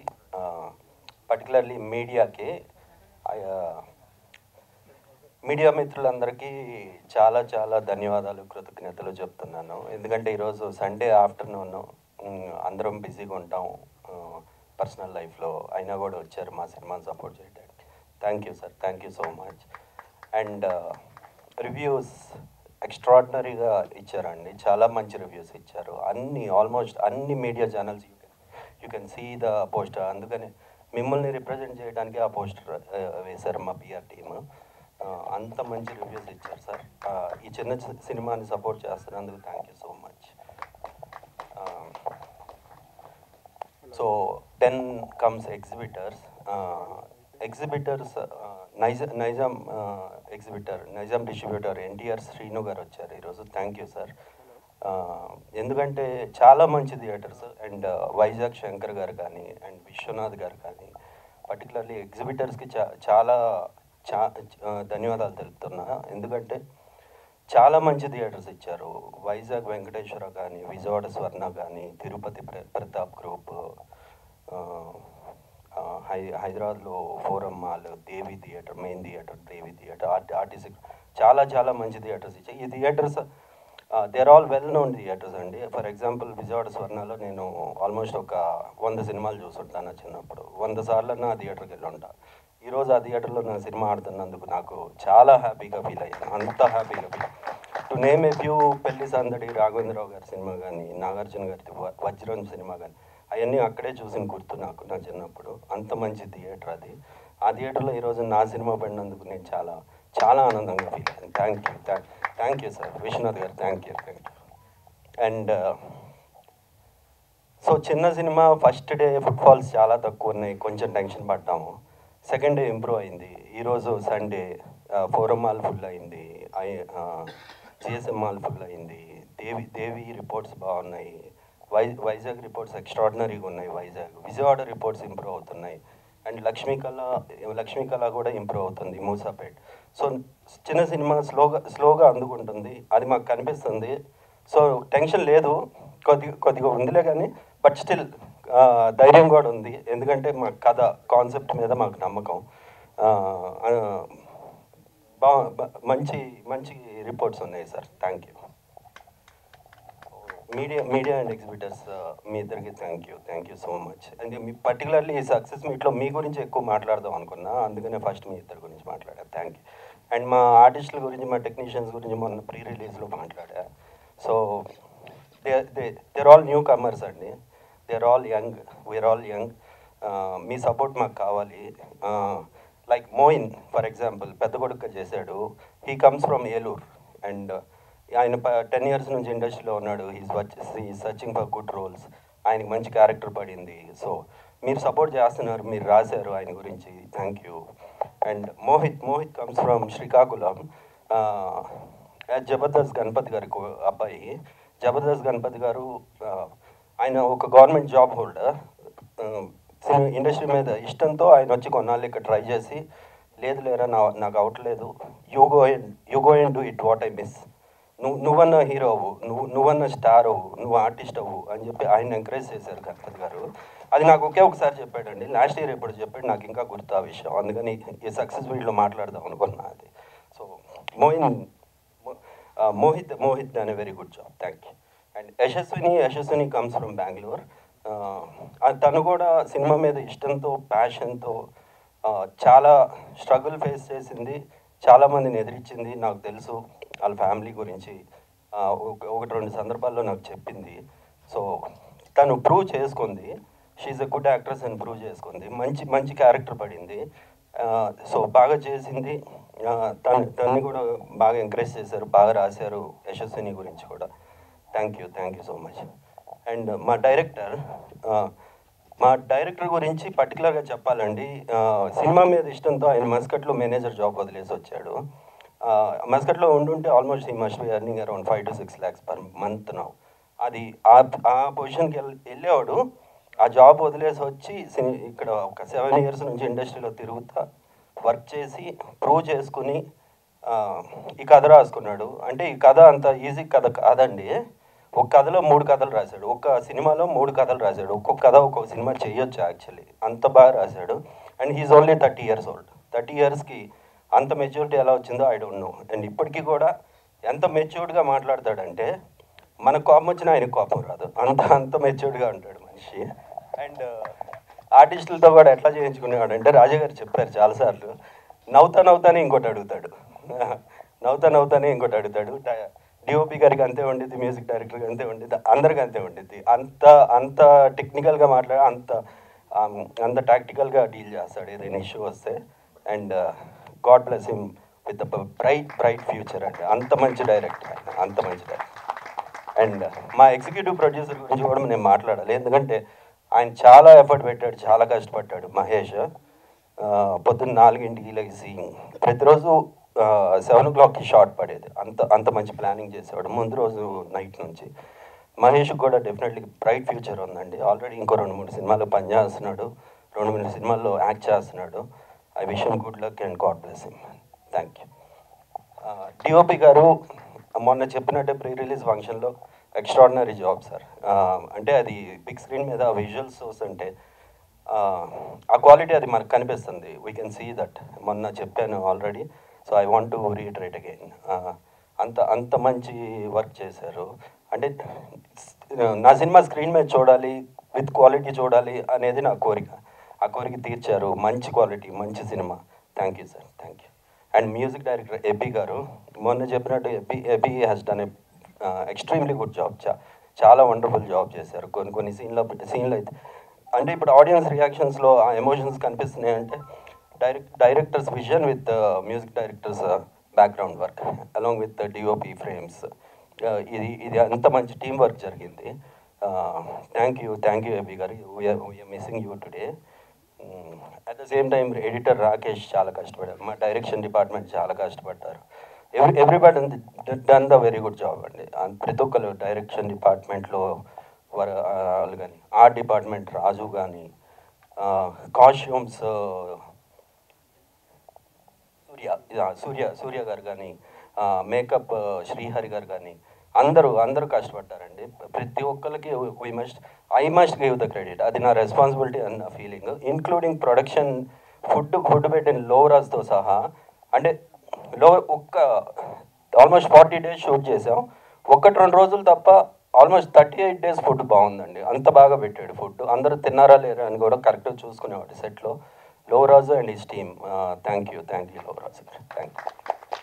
particularly మీడియాకి మీడియా మిత్రులందరికీ చాలా చాలా ధన్యవాదాలు కృతజ్ఞతలు చెప్తున్నాను ఎందుకంటే ఈరోజు సండే ఆఫ్టర్నూన్ అందరం బిజీగా ఉంటాం పర్సనల్ లైఫ్లో అయినా కూడా వచ్చారు మా సినిమాని సపోర్ట్ చేయడానికి thank you sir thank you so much and reviews ఎక్స్ట్రాడినరీగా ఇచ్చారండి చాలా మంచి రివ్యూస్ ఇచ్చారు అన్ని ఆల్మోస్ట్ అన్ని media channels you can see the poster అందుకని మిమ్మల్ని రిప్రజెంట్ చేయడానికి ఆ పోస్టర్ వేశారు మా పిఆర్ టీమ్ అంత మంచి రివ్యూస్ ఇచ్చారు సార్ ఈ చిన్న చి- సినిమాని సపోర్ట్ చేస్తున్నందుకు thank you so much so ten comes exhibitors exhibitors నైజ నైజాం ఎగ్జిబిటర్ నైజాం డిస్ట్రిబ్యూటర్ ఎన్టీఆర్ శ్రీను గారు వచ్చారు ఈరోజు థ్యాంక్ యూ సార్ ఎందుకంటే చాలా మంచి థియేటర్స్ అండ్ వైజాగ్ శంకర్ గారు కానీ అండ్ విశ్వనాథ్ గారు కానీ పర్టికులర్లీ ఎగ్జిబిటర్స్కి చా చాలా చా ఆ, ధన్యవాదాలు తెలుపుతున్నా ఎందుకంటే చాలా మంచి థియేటర్స్ ఇచ్చారు వైజాగ్ వెంకటేశ్వర కానీ విజయవాడ స్వర్ణ కానీ తిరుపతి ప్ర- ప్రతాప్ గ్రూప్ ఆ, ఆ, హై హైదరాబాద్లో forum mall Devi theatre main theatre Devi theatre ఆర్టి ఆర్టీసీ చాలా చాలా మంచి థియేటర్స్ ఇచ్చాయి ఈ theatres there all well known theatres అండి ఫర్ ఎగ్జాంపుల్ విజయవాడ స్వర్ణలో నేను ఆల్మోస్ట్ ఒక వంద సినిమాలు చూసుంటాను చిన్నప్పుడు వంద సార్లు నా థియేటర్కి వెళ్ళి ఉంటా ఈరోజు ఆ థియేటర్లో నా సినిమా ఆడుతున్నందుకు నాకు చాలా హ్యాపీగా ఫీల్ అయ్యాను అంత హ్యాపీగా feel to name a few పెళ్లి సందడి రాఘవేంద్రరావు గారి సినిమా కానీ నాగార్జున గారి వ- వజ్రం సినిమా కానీ అవన్నీ అక్కడే చూసిన గుర్తు నాకు నా చిన్నప్పుడు అంత మంచి థియేటర్ అది ఆ థియేటర్లో ఈరోజు నా సినిమా పడినందుకు నేను చాలా చాలా ఆనందంగా ఫీల్ అయ్యాను thank you thank you sir Vishwanath గారు thank you thank you and so చిన్న సినిమా ఫస్ట్ డే ఫుట్ఫాల్స్ చాలా తక్కువ ఉన్నాయి కొంచెం టెన్షన్ పడ్డాము సెకండ్ డే ఇంప్రూవ్ అయింది ఈరోజు సండే ఫోరం మాల్ ఫుల్ అయింది జిఎస్ఎం మాల్ ఫుల్ అయింది దేవి దేవి రిపోర్ట్స్ బాగున్నాయి వై వైజాగ్ రిపోర్ట్స్ ఎక్స్ట్రాడినరీగా ఉన్నాయి వైజాగ్ విజయవాడ రిపోర్ట్స్ ఇంప్రూవ్ అవుతున్నాయి అండ్ లక్ష్మీకళ లక్ష్మీకళ కూడా ఇంప్రూవ్ అవుతుంది మూసాపేట్ సో చిన్న సినిమా స్లోగా స్లోగా అందుకుంటుంది అది మాకు కనిపిస్తుంది సో టెన్షన్ లేదు కొద్ది కొద్దిగా ఉందిలే కానీ బట్ స్టిల్ ధైర్యం కూడా ఉంది ఎందుకంటే మా కథ కాన్సెప్ట్ మీద మాకు నమ్మకం ఆ, ఆ, బా బ- మంచి మంచి రిపోర్ట్స్ ఉన్నాయి sir thank you media media and exhibitors మీ ఇద్దరికి thank you thank you so much and మీ పర్టికులర్లీ ఈ సక్సెస్ మీట్లో మీ గురించి ఎక్కువ మాట్లాడదాం అనుకున్నా అందుకనే ఫస్ట్ మీ ఇద్దరి గురించి మాట్లాడా థ్యాంక్ యూ అండ్ మా ఆర్టిస్టుల గురించి మా టెక్నీషియన్స్ గురించి మొన్న ప్రీ రిలీజ్లో మాట్లాడా so they they there all newcomers అండి there all young we are all young మీ సపోర్ట్ మాకు కావాలి లైక్ మోయిన్ ఫర్ ఎగ్జాంపుల్ పెద్ద కొడుకు చేశాడు he comes from Eluru and ఆయన టెన్ ఇయర్స్ నుంచి ఇండస్ట్రీలో ఉన్నాడు హీస్ వచ్చేసి సర్చింగ్ ఫర్ గుడ్ రోల్స్ ఆయనకి మంచి క్యారెక్టర్ పడింది సో మీరు సపోర్ట్ చేస్తున్నారు మీరు రాశారు ఆయన గురించి thank you and Mohit Mohit comes from Srikakulam Jabardasth Ganapathi గారి కో- అబ్బాయి జబర్దస్త్ గణపతి గారు ఆ, ఆయన ఒక గవర్నమెంట్ జాబ్ హోల్డర్ ఇండస్ట్రీ మీద ఇష్టంతో ఆయన వచ్చి కొన్నాళ్ళు ఇక్కడ ట్రై చేసి లేదు లేరా నా నాకు అవట్లేదు you go and you go and do it what I miss నువ్వు నువ్వన్న హీరో అవ్వు నువ్వు నువ్వన్న స్టార్ అవ్వు నువ్వు ఆర్టిస్ట్ అవ్వు అని చెప్పి ఆయన ఎంకరేజ్ చేశారు గణపతి గారు అది నాకు ఒకే ఒకసారి చెప్పాడండి లాస్ట్ ఇయర్ ఎప్పుడు చెప్పాడు నాకు ఇంకా గుర్తు ఆ విషయం అందుకని ఈ సక్సెస్ వీడియోలో మాట్లాడదాం అనుకున్నా అది సో మోయిన్ మో- ఆ, మోహిత్ మోహిత్ అనే very good job thank you and Yashaswini Yashaswini comes from Bengaluru తను కూడా సినిమా మీద ఇష్టంతో ప్యాషన్తో చాలా స్ట్రగుల్ ఫేస్ చేసింది చాలామందిని ఎదిరించింది నాకు తెలుసు వాళ్ళ ఫ్యామిలీ గురించి ఆ, ఒక- ఒకటి రెండు సందర్భాల్లో నాకు చెప్పింది సో తను ప్రూవ్ చేసుకుంది షీఈ్ ఎ గుడ్ యాక్ట్రెస్ అని ప్రూవ్ చేసుకుంది మంచి మంచి క్యారెక్టర్ పడింది సో బాగా చేసింది ఆ, తను తన్ని కూడా బాగా ఎంకరేజ్ చేశారు బాగా రాశారు యశస్విని గురించి కూడా thank you thank you so much and మా డైరెక్టర్ మా డైరెక్టర్ గురించి పర్టికులర్గా చెప్పాలండి ఆ, సినిమా మీద ఇష్టంతో ఆయన మస్కట్లో మేనేజర్ జాబ్ వదిలేసి వచ్చాడు ఆ, మస్కట్లో ఉండుంటే almost he must be earning around five to six lakhs per month now అది ఆ ఆ పొజిషన్కి వెళ్ళి వెళ్ళేవాడు ఆ జాబ్ వదిలేసి వచ్చి సిని- ఇక్కడ ఒక సెవెన్ ఇయర్స్ నుంచి ఇండస్ట్రీలో తిరుగుతా వర్క్ చేసి ప్రూవ్ చేసుకుని ఆ, ఈ కథ రాసుకున్నాడు అంటే ఈ కథ అంత ఈజీ కథ కాదండి ఒక కథలో మూడు కథలు రాశాడు ఒక సినిమాలో మూడు కథలు రాశాడు ఒక్కొక్క కథ ఒక్కొక్క సినిమా చేయొచ్చు యాక్చువల్లీ అంత బాగా రాశాడు and he's only thirty years old thirty ఇయర్స్కి అంత మెచ్యూరిటీ ఎలా వచ్చిందో ఐ డోంట్ నో అండ్ ఇప్పటికీ కూడా ఎంత మెచ్యూర్డ్గా మాట్లాడతాడంటే మన కోపం వచ్చినా ఆయన కోపం రాదు అంత అంత మెచ్యూర్డ్గా ఉంటాడు మనిషి అండ్ ఆర్టిస్టులతో కూడా ఎట్లా చేయించుకునేవాడు అంటే రాజా గారు చెప్పారు చాలాసార్లు నవ్వుతా నవ్వుతానే ఇంకోటి అడుగుతాడు నవ్వుతా నవ్వుతానే ఇంకోటి అడుగుతాడు డిఓపి గారికి అంతే ఉండిద్ది మ్యూజిక్ డైరెక్టర్కి అంతే ఉండిద్ది అందరికి అంతే ఉండిద్ది అంత అంత టెక్నికల్గా మాట్లాడి అంత ఆమ్, అంత టాక్టికల్గా డీల్ చేస్తాడు ఏదైనా ఇష్యూ వస్తే and God bless him with bright bright future అండి అంత మంచి డైరెక్టర్ ఆయన అంత మంచి డైరెక్టర్ అండ్ మా ఎగ్జిక్యూటివ్ ప్రొడ్యూసర్ గురించి కూడా నేను మాట్లాడాలి ఎందుకంటే ఆయన చాలా ఎఫర్ట్ పెట్టాడు చాలా కష్టపడ్డాడు మహేష్ ఆ, పొద్దున్న నాలుగింటికి లేచి ప్రతిరోజు సెవెన్ ఓ క్లాక్కి షార్ట్ పడేది అంత అంత మంచి ప్లానింగ్ చేసేవాడు ముందు రోజు నైట్ నుంచి మహేష్ కూడా డెఫినెట్లీ బ్రైట్ ఫ్యూచర్ ఉందండి ఆల్రెడీ ఇంకో రెండు మూడు సినిమాల్లో పనిచేస్తున్నాడు రెండు మూడు సినిమాల్లో యాక్ట్ చేస్తున్నాడు I wish good luck and God bless him thank you DOP గారు మొన్న చెప్పినట్టే ప్రీ రిలీజ్ ఫంక్షన్లో ఎక్స్ట్రాడినరీ జాబ్ సార్ అంటే అది బిగ్ స్క్రీన్ మీద విజువల్స్ చూస్తుంటే ఆ, ఆ క్వాలిటీ అది మనకు కనిపిస్తుంది వీ కెన్ సీ దట్ మొన్న చెప్పాను already so I want to reiterate again అంత అంత మంచి వర్క్ చేశారు అంటే నా సినిమా స్క్రీన్ మీద చూడాలి విత్ క్వాలిటీ చూడాలి అనేది నా కోరిక ఆ కోరిక తీర్చారు మంచి క్వాలిటీ మంచి సినిమా thank you sir thank you and music director Ebby గారు మొన్న చెప్పినట్టు Ebby Ebby has done a extremely good job చా చాలా వండర్ఫుల్ జాబ్ చేశారు కొన్ని కొన్ని సీన్లో సీన్లో అయితే అంటే ఇప్పుడు ఆడియన్స్ రియాక్షన్స్లో ఆ ఎమోషన్స్ కనిపిస్తున్నాయి అంటే direct directors vision with music directors background work along with DOP frames ఇది ఇది అంత మంచి టీం వర్క్ జరిగింది thank you thank you Ebby గారు we're missing you today at the same time editor Rakesh చాలా కష్టపడారు మా డైరెక్షన్ డిపార్ట్మెంట్ చాలా కష్టపడ్డారు every everybody done the very good job అండి అండ్ ప్రతి ఒక్కరు డైరెక్షన్ డిపార్ట్మెంట్లో వాళ్ళు కానీ ఆర్ట్ డిపార్ట్మెంట్ రాజు కానీ కాస్ట్యూమ్స్ సూర్య యా, సూర్య సూర్య గారు కానీ మేకప్ శ్రీహరి గారు కానీ అందరూ అందరూ కష్టపడ్డారండి ప్రతి ఒక్కరికి we must I must give the credit అది నా రెస్పాన్సిబిలిటీ అని నా feeling including production food food పెట్టిన లోవరాజ్తో సహా అంటే లో ఒక్క ఆల్మోస్ట్ ఫార్టీ డేస్ షూట్ చేసాం ఒక్కటి రెండు రోజులు తప్ప almost thirty eight days food బాగుందండి అంత బాగా పెట్టాడు ఫుడ్ అందరూ తిన్నారా లేరా అని కూడా కరెక్ట్గా చూసుకునేవాడు సెట్లో Lovaraju and his team thank you thank you Lovaraju thank you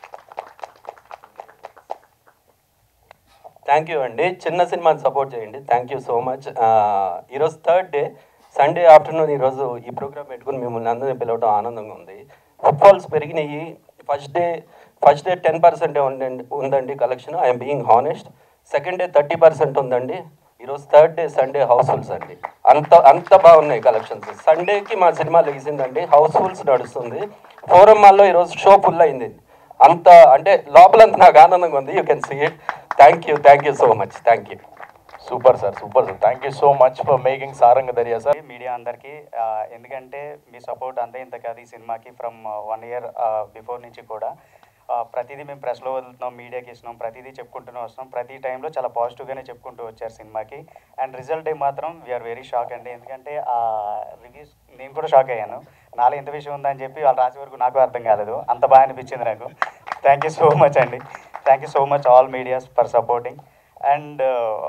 thank you అండి చిన్న సినిమాని సపోర్ట్ చేయండి థ్యాంక్ యూ సో మచ్ ఈరోజు థర్డ్ డే సండే ఆఫ్టర్నూన్ ఈరోజు ఈ ప్రోగ్రామ్ పెట్టుకుని మిమ్మల్ని అందరినీ పిలవడం ఆనందంగా ఉంది ఫుట్ఫాల్స్ పెరిగినాయి first day first day ten percent ఉందండి ఉందండి collection I'm being honest second day thirty percent ఉందండి ఈరోజు థర్డ్ డే సండే హౌస్ఫుల్స్ అండి అంత అంత బాగున్నాయి కలెక్షన్స్ సండేకి మా సినిమా లెగిసిందండి హౌస్ఫుల్స్ నడుస్తుంది ఫోరం మాల్లో ఈరోజు షో ఫుల్ అయింది అంత అంటే లోపలంత నాకు ఆనందంగా ఉంది you can see it thank you thank you so much thank you super sir super sir thank you so much for making Saranga Darya sir media అందరికీ ఆ, ఎందుకంటే మీ సపోర్ట్ అంతే ఇంత కాదు ఈ సినిమాకి ఫ్రమ్ వన్ ఇయర్ బిఫోర్ నుంచి కూడా ఆ, ప్రతిదీ మేము ప్రెస్లో వదులుతున్నాం మీడియాకి ఇస్తున్నాం ప్రతిదీ చెప్పుకుంటూనే వస్తున్నాం ప్రతి టైంలో చాలా పాజిటివ్గానే చెప్పుకుంటూ వచ్చారు సినిమాకి అండ్ రిజల్ట్ డే మాత్రం వీఆర్ వెరీ షాక్ అండి ఎందుకంటే ఆ రివ్యూస్ నేను కూడా షాక్ అయ్యాను నాలో ఎంత విషయం ఉందని చెప్పి వాళ్ళు రాసే వరకు నాకు అర్థం కాలేదు అంత బాగా అనిపించింది నాకు థ్యాంక్ యూ సో మచ్ అండి thank you so much all medias for supporting and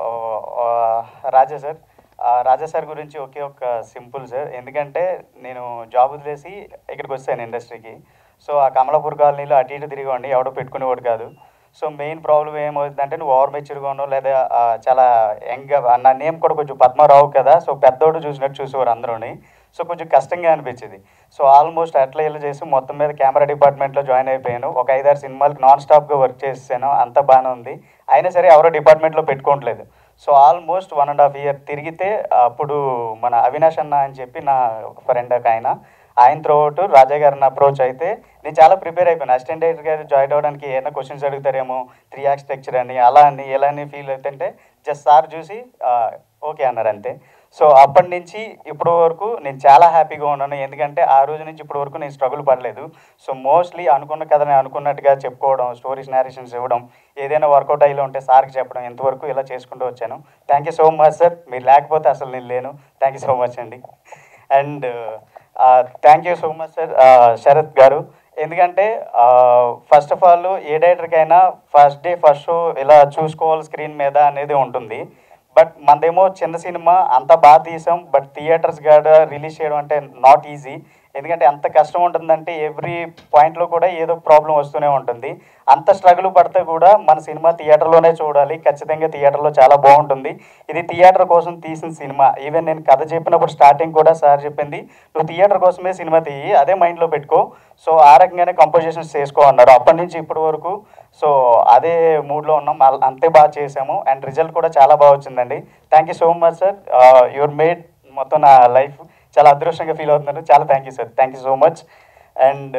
Raja sir ఆ, రాజా సార్ గురించి ఒకే ఒక సింపుల్ సార్ ఎందుకంటే నేను జాబ్ వదిలేసి ఇక్కడికి వచ్చాను ఇండస్ట్రీకి సో ఆ కమలాపూర్ కాలనీలో అటు ఇటు తిరిగండి ఎవడో పెట్టుకునేవాడు కాదు సో మెయిన్ ప్రాబ్లం ఏమవుతుందంటే నువ్వు ఓవర్ మెచ్యూర్గా ఉన్నావు లేదా ఆ, చాలా యంగ్గా నా నేమ్ కూడా కొంచెం పద్మారావు కదా సో పెద్దోడు చూసినట్టు చూసేవారు అందరూని సో కొంచెం కష్టంగా అనిపించింది సో ఆల్మోస్ట్ అట్లా ఇలా చేసి మొత్తం మీద కెమెరా డిపార్ట్మెంట్లో జాయిన్ అయిపోయాను ఒక ఐదారు సినిమాలకు నాన్ స్టాప్గా వర్క్ చేసాను అంత బాగానే ఉంది అయినా సరే ఎవరో డిపార్ట్మెంట్లో పెట్టుకోవట్లేదు so almost one and half year తిరిగితే అప్పుడు మన అవినాష్ అన్న అని చెప్పి నా ఫ్రెండ్ ఒక ఆయన ఆయన త్రోట్ రాజా గారిని అప్రోచ్ అయితే నేను చాలా ప్రిపేర్ అయిపోయాను అసిస్టెంట్ డైరెక్టర్ గారు జాయిన్ అవ్వడానికి ఏమైనా క్వశ్చన్స్ అడుగుతారేమో త్రీ యాక్స్ స్ట్రక్చర్ అని అలా అని ఇలా అని ఫీల్ అవుతుంటే జస్ట్ సార్ చూసి ఓకే అన్నారు అంతే సో అప్పటి నుంచి ఇప్పటి వరకు నేను చాలా హ్యాపీగా ఉన్నాను ఎందుకంటే ఆ రోజు నుంచి ఇప్పటి వరకు నేను స్ట్రగుల్ పడలేదు సో మోస్ట్లీ అనుకున్న కథని అనుకున్నట్టుగా చెప్పుకోవడం స్టోరీస్ నేరేషన్స్ ఇవ్వడం ఏదైనా వర్కౌట్ అయ్యి ఉంటే సార్కి చెప్పడం ఇంతవరకు ఇలా చేసుకుంటూ వచ్చాను thank you so much sir మీరు లేకపోతే అసలు నేను లేను థ్యాంక్ యూ సో మచ్ అండి and thank you so much sir Sharath గారు ఎందుకంటే ఫస్ట్ ఆఫ్ ఆల్ ఏ డైరెక్టర్కైనా ఫస్ట్ డే ఫస్ట్ షో ఇలా చూసుకోవాలి స్క్రీన్ మీద అనేది ఉంటుంది బట్ మనదేమో చిన్న సినిమా అంత బాగా తీసాం బట్ థియేటర్స్ కాడ రిలీజ్ చేయడం అంటే నాట్ ఈజీ ఎందుకంటే ఎంత కష్టం ఉంటుందంటే ఎవ్రీ పాయింట్లో కూడా ఏదో ప్రాబ్లం వస్తూనే ఉంటుంది అంత స్ట్రగుల్ పడితే కూడా మన సినిమా థియేటర్లోనే చూడాలి ఖచ్చితంగా థియేటర్లో చాలా బాగుంటుంది ఇది థియేటర్ కోసం తీసిన సినిమా ఈవెన్ నేను కథ చెప్పినప్పుడు స్టార్టింగ్ కూడా సార్ చెప్పింది నువ్వు థియేటర్ కోసమే సినిమా తీయి అదే మైండ్లో పెట్టుకో సో ఆ రకంగానే కంపోజిషన్స్ చేసుకో అన్నారు అప్పటి నుంచి ఇప్పటి వరకు సో అదే మూడ్లో ఉన్నాం అల్- అంతే బాగా చేసాము అండ్ రిజల్ట్ కూడా చాలా బాగా వచ్చిందండి thank you so much sir your made మొత్తం నా లైఫ్ చాలా అదృష్టంగా ఫీల్ అవుతున్నాను చాలా thank you sir thank you so much and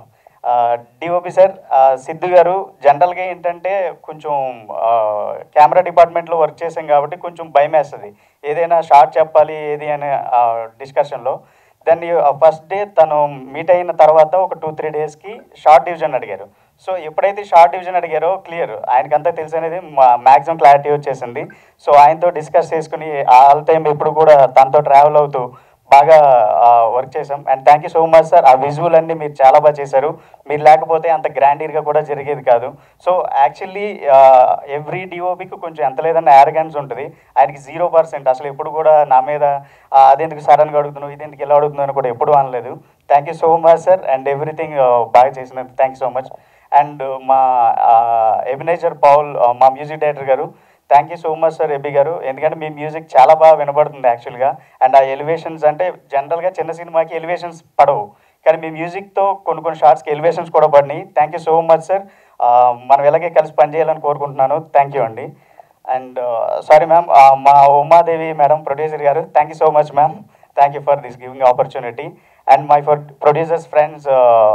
DOP sir Siddhu గారు జనరల్గా ఏంటంటే కొంచెం కెమెరా డిపార్ట్మెంట్లో వర్క్ చేసాం కాబట్టి కొంచెం భయం వేస్తుంది ఏదైనా షార్ట్ చెప్పాలి ఏది అనే డిస్కషన్లో దాన్ని ఫస్ట్ డే తను మీట్ అయిన తర్వాత ఒక టూ త్రీ డేస్కి షార్ట్ డివిజన్ అడిగారు సో ఎప్పుడైతే షార్ట్ డివిజన్ అడిగారో క్లియర్ ఆయనకంతా తెలుసు అనేది మ్యాక్సిమం క్లారిటీ వచ్చేసింది సో ఆయనతో డిస్కస్ చేసుకుని ఆల్ టైం ఎప్పుడు కూడా తనతో ట్రావెల్ అవుతూ బాగా వర్క్ చేసాం and thank you so much sir ఆ విజువల్ అన్ని మీరు చాలా బాగా చేశారు మీరు లేకపోతే అంత గ్రాండీర్గా కూడా జరిగేది కాదు సో యాక్చువల్లీ ఎవ్రీ డిఓపికి కొంచెం ఎంత లేదన్న యారగెన్స్ ఉంటుంది ఆయనకి జీరో పర్సెంట్ అసలు ఎప్పుడు కూడా నా మీద ఆ, అదెందుకు సడన్గా అడుగుతున్నావు ఇది ఎందుకు ఎలా అడుగుతున్నావు అని కూడా ఎప్పుడు అనలేదు thank you so much sir and everything బాగా చేసినందుకు thank you so much and మా ఎబినేజర్ పౌల్ మా మ్యూజిక్ డైరెక్టర్ గారు thank you so much sir Ebby గారు ఎందుకంటే మీ మ్యూజిక్ చాలా బాగా వినబడుతుంది యాక్చువల్గా అండ్ ఆ ఎలివేషన్స్ అంటే జనరల్గా చిన్న సినిమాకి ఎలివేషన్స్ పడవు కానీ మీ మ్యూజిక్తో కొన్ని కొన్ని షార్ట్స్కి ఎలివేషన్స్ కూడా పడినాయి thank you so much sir మనం ఎలాగే కలిసి పనిచేయాలని కోరుకుంటున్నాను థ్యాంక్ యూ అండి అండ్ సారీ మ్యామ్ మా ఉమాదేవి మేడం ప్రొడ్యూసర్ గారు thank you so much ma'am thank you for this giving opportunity and my for producers friends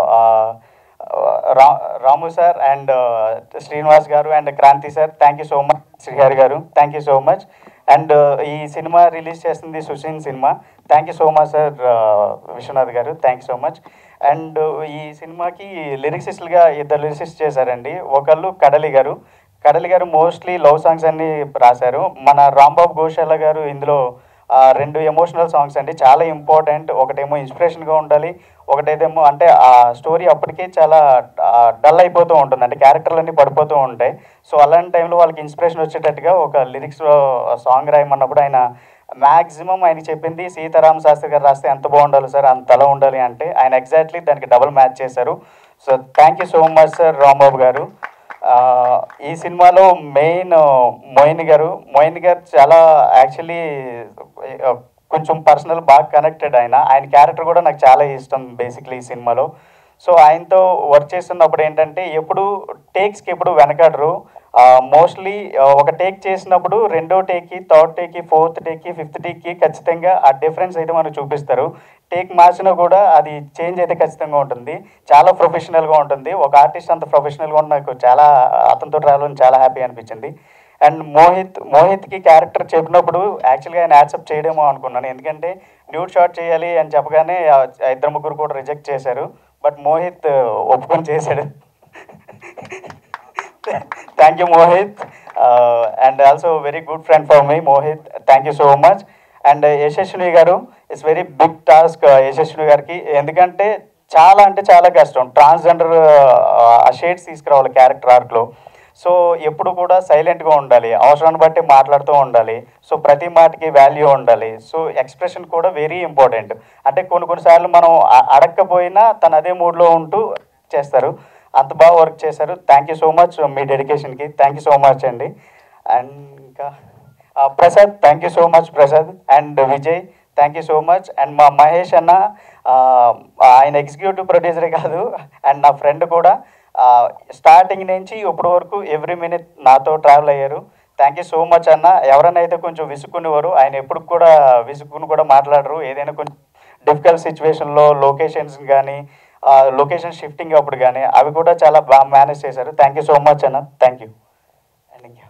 రా రాము సార్ అండ్ శ్రీనివాస్ గారు and Kranti sir thank you so much Srihari గారు thank you so much and ఈ సినిమా release చేస్తుంది సుశీన్ సినిమా thank you so much sir Vishwanath గారు thank you so much and ఈ సినిమాకి లిరిక్సిస్ట్లుగా ఇద్దరు లిరిక్సిస్ట్ చేశారండి ఒకళ్ళు కడలి గారు కడలి గారు మోస్ట్లీ లవ్ సాంగ్స్ అన్ని రాశారు మన రాంబాబు ఘోషాల గారు ఇందులో ఆ, రెండు ఎమోషనల్ సాంగ్స్ అండి చాలా ఇంపార్టెంట్ ఒకటేమో ఇన్స్పిరేషన్గా ఉండాలి ఒకటేదేమో అంటే ఆ స్టోరీ అప్పటికే చాలా డల్ అయిపోతూ ఉంటుంది అంటే క్యారెక్టర్లన్నీ పడిపోతూ ఉంటాయి సో అలాంటి టైంలో వాళ్ళకి ఇన్స్పిరేషన్ వచ్చేటట్టుగా ఒక లిరిక్స్ సాంగ్ రాయమన్నప్పుడు ఆయన మ్యాక్సిమం ఆయన చెప్పింది సీతారామ శాస్త్రి గారు రాస్తే ఎంత బాగుండాలి సార్ అంత అలా ఉండాలి అంటే ఆయన ఎగ్జాక్ట్లీ దానికి డబుల్ మ్యాచ్ చేశారు so thank you so much sir Rambabu గారు ఆ, ఈ సినిమాలో మెయిన్ మోయిన్ గారు మోయిన్ గారు చాలా యాక్చువల్లీ కొంచెం పర్సనల్ బాగా కనెక్టెడ్ ఆయన ఆయన క్యారెక్టర్ కూడా నాకు చాలా ఇష్టం బేసిక్లీ ఈ సినిమాలో సో ఆయనతో వర్క్ చేస్తున్నప్పుడు ఏంటంటే ఎప్పుడు టేక్స్కి ఎప్పుడు వెనకాడరు మోస్ట్లీ ఒక టేక్ చేసినప్పుడు రెండో టేక్కి థర్డ్ టేక్కి ఫోర్త్ టేక్కి ఫిఫ్త్ టేక్కి ఖచ్చితంగా ఆ డిఫరెన్స్ అయితే మనకు చూపిస్తారు టేక్ మార్చినా కూడా అది చేంజ్ అయితే ఖచ్చితంగా ఉంటుంది చాలా ప్రొఫెషనల్గా ఉంటుంది ఒక ఆర్టిస్ట్ అంత ప్రొఫెషనల్గా ఉన్న నాకు చాలా అతనితో ట్రావెల్ చాలా హ్యాపీ అనిపించింది అండ్ మోహిత్ మోహిత్కి క్యారెక్టర్ చెప్పినప్పుడు యాక్చువల్గా ఆయన యాక్సెప్ట్ చేయడేమో అనుకున్నాను ఎందుకంటే న్యూడ్ షాట్ చేయాలి అని చెప్పగానే ఆ ఇద్దరు ముగ్గురు కూడా రిజెక్ట్ చేశారు బట్ మోహిత్ ఒప్పుకొని చేశాడు thank you Mohit and also very good friend for me Mohit thank you so much and Yashaswini గారు it's very big task Yashaswini గారికి ఎందుకంటే చాలా అంటే చాలా కష్టం ట్రాన్స్జెండర్ ఆ షేడ్స్ తీసుకురావాలి క్యారెక్టర్ ఆర్క్లో సో ఎప్పుడు కూడా సైలెంట్గా ఉండాలి అవసరాన్ని బట్టి మాట్లాడుతూ ఉండాలి సో ప్రతి మాటకి వాల్యూ ఉండాలి సో ఎక్స్ప్రెషన్ కూడా వెరీ ఇంపార్టెంట్ అంటే కొన్ని కొన్నిసార్లు మనం అ- అడగకపోయినా తను అదే మూడ్లో ఉంటూ చేస్తారు అంత బాగా వర్క్ చేశారు థ్యాంక్ యూ సో మచ్ మీ డెడికేషన్కి థ్యాంక్ యూ సో మచ్ అండి అండ్ ఇంకా ఆ, Prasad thank you so much Prasad and Vijay thank you so much and మా మహేష్ అన్న ఆ, ఆయన ఎగ్జిక్యూటివ్ ప్రొడ్యూసరే కాదు అండ్ నా ఫ్రెండ్ కూడా స్టార్టింగ్ నుంచి ఇప్పటి వరకు ఎవ్రీ మినిట్ నాతో ట్రావెల్ అయ్యారు థ్యాంక్ యూ సో మచ్ అన్న ఎవరైనా అయితే కొంచెం విసుక్కునేవారు ఆయన ఎప్పుడు కూడా విసుక్కుని కూడా మాట్లాడరు ఏదైనా కొంచెం డిఫికల్ట్ సిచ్యువేషన్లో లొకేషన్స్ కానీ లొకేషన్ షిఫ్టింగ్ అప్పుడు కానీ అవి కూడా చాలా బాగా మేనేజ్ చేశారు థ్యాంక్ యూ సో మచ్ అన్న థ్యాంక్ యూ అండ్ ఇంకా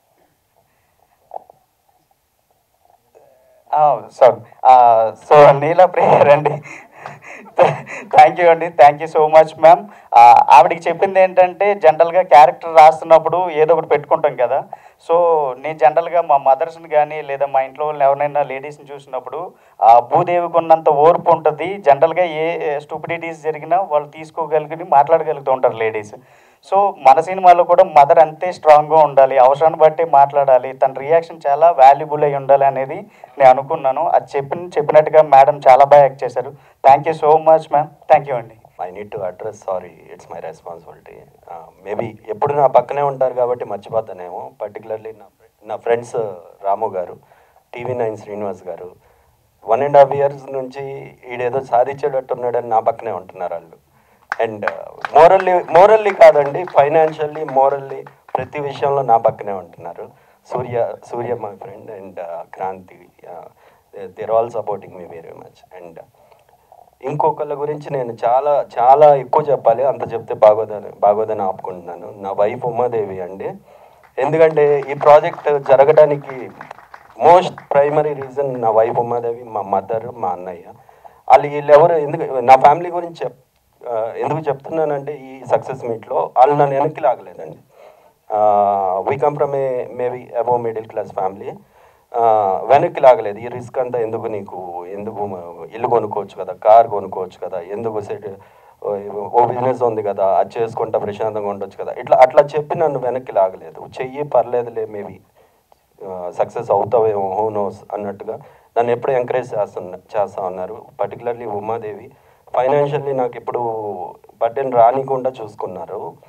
సారీ సో నీలా ప్రేయర్ అండి థ్యాంక్ యూ అండి thank you so much ma'am ఆవిడకి చెప్పింది ఏంటంటే జనరల్గా క్యారెక్టర్ రాస్తున్నప్పుడు ఏదో ఒకటి పెట్టుకుంటాం కదా సో నేను జనరల్గా మా మదర్స్ని కానీ లేదా మా ఇంట్లో వాళ్ళని ఎవరైనా లేడీస్ని చూసినప్పుడు ఆ, భూదేవికి ఉన్నంత ఓర్పు ఉంటుంది జనరల్గా ఏ స్టూపిడిటీస్ జరిగినా వాళ్ళు తీసుకోగలిగి మాట్లాడగలుగుతూ ఉంటారు లేడీస్ సో మన సినిమాలో కూడా మదర్ అంతే స్ట్రాంగ్గా ఉండాలి అవసరాన్ని బట్టి మాట్లాడాలి తన రియాక్షన్ చాలా వాల్యుబుల్ అయి ఉండాలి అనేది నేను అనుకున్నాను అది చెప్పిన చెప్పినట్టుగా మేడం చాలా బాగా యాక్ట్ చేశారు thank you so much ma'am thank you అండి I need to address sorry it's my responsibility maybe ఎప్పుడు నా పక్కనే ఉంటారు కాబట్టి మర్చిపోతానేమో పర్టికులర్లీ నా నా ఫ్రెండ్స్ రాము గారు టీవీ నైన్ శ్రీనివాస్ గారు వన్ అండ్ హాఫ్ ఇయర్స్ నుంచి ఈడేదో సాధించేటట్టు ఉన్నాడని నా పక్కనే ఉంటున్నారు వాళ్ళు అండ్ మోరల్లీ మోరల్లీ కాదండి ఫైనాన్షియల్లీ మోరల్లీ ప్రతి విషయంలో నా పక్కనే ఉంటున్నారు Surya Surya my friend and Kranti they're all supporting me very much and ఇంకొకళ్ళ గురించి నేను చాలా చాలా ఎక్కువ చెప్పాలి అంత చెప్తే బాగోదని బాగోదని ఆపుకుంటున్నాను నా వైఫ్ ఉమాదేవి అండి ఎందుకంటే ఈ ప్రాజెక్ట్ జరగడానికి మోస్ట్ ప్రైమరీ రీజన్ నా వైఫ్ ఉమాదేవి మా మదర్ మా అన్నయ్య వాళ్ళు వీళ్ళెవరు ఎందుకు నా ఫ్యామిలీ గురించి చెప్ ఆ, ఎందుకు చెప్తున్నానంటే ఈ సక్సెస్ మీట్లో వాళ్ళు నన్ను వెనక్కి లాగలేదండి we come from a maybe above middle class family వెనక్కి లాగలేదు ఈ రిస్క్ అంతా ఎందుకు నీకు ఎందుకు ఇల్లు కొనుక్కోవచ్చు కదా కార్ కొనుక్కోవచ్చు కదా ఎందుకు సెట్ ఓ బిజినెస్ ఉంది కదా అది చేసుకుంటా ప్రశాంతంగా ఉండొచ్చు కదా ఇట్లా అట్లా చెప్పి నన్ను వెనక్కి లాగలేదు చెయ్యి పర్లేదులే మేబీ సక్సెస్ అవుతావేమో హూ నోస్ అన్నట్టుగా నన్ను ఎప్పుడు ఎంకరేజ్ చేస్తున్నా చేస్తా ఉన్నారు పర్టికులర్లీ ఉమాదేవి ఫైనాన్షియల్లీ నాకు ఇప్పుడు బర్డెన్ రానికుండా చూసుకున్నారు